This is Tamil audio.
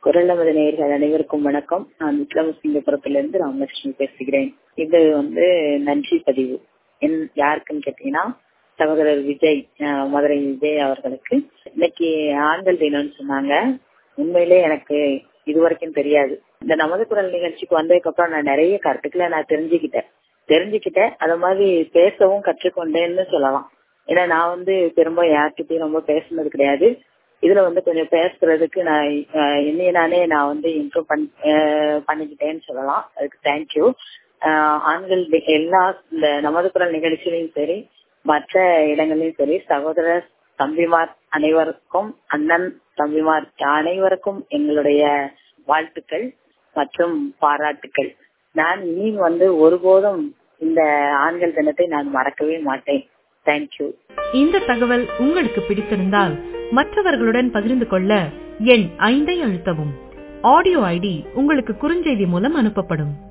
குரல் நமது நேயர்கள் அனைவருக்கும் வணக்கம் நான் விக்ரமசிங்கபுரத்திலிருந்து ராமலட்சுமி பேசுகிறேன் இது வந்து நன்றி பதிவு என் யாருக்குன்னு கேட்டீங்கன்னா சகோதரர் விஜய் அஹ், மதுரை விஜய் அவர்களுக்கு இன்னைக்கு ஆண்கள் தினம்னு சொன்னாங்க உண்மையிலே எனக்கு இது வரைக்கும் தெரியாது இந்த நமது குரல் நிகழ்ச்சிக்கு வந்ததுக்கு அப்புறம் நான் நிறைய கருத்துக்களை நான் தெரிஞ்சுக்கிட்டேன் தெரிஞ்சுக்கிட்டேன் அது மாதிரி பேசவும் கற்றுக்கொண்டேன்னு சொல்லலாம் ஏன்னா நான் வந்து பெரும்பாலும் யார்கிட்டயும் ரொம்ப பேசுனது கிடையாது இதுல வந்து கொஞ்சம் பேசுறதுக்கு நான் அஹ், என்னைய நானே நான் வந்து இம்ப்ரூவ் பண் அஹ், பண்ணிக்கிட்டேன்னு சொல்லலாம் அதுக்கு தேங்க்யூ ஆண்கள் தி- எல்லா இந்த நமது குரல் நிகழ்ச்சியிலையும் சரி மற்ற இடங்களிலும் சரி சகோதரர் தம்பிமார் அனைவருக்கும் அண்ணன் தம்பிமார் அனைவருக்கும் எங்களுடைய வாழ்த்துக்கள் மற்றும் பாராட்டுக்கள் நான் இனி வந்து ஒருபோதும் இந்த ஆண்கள் தினத்தை நான் மறக்கவே மாட்டேன் தேங்க்யூ இந்த தகவல் உங்களுக்கு பிடித்திருந்தால் மற்றவர்களுடன் பகிர்ந்து கொள்ள எண் ஐந்தை அழுத்தவும் ஆடியோ ஐடி உங்களுக்கு குறுஞ்செய்தி மூலம் அனுப்பப்படும்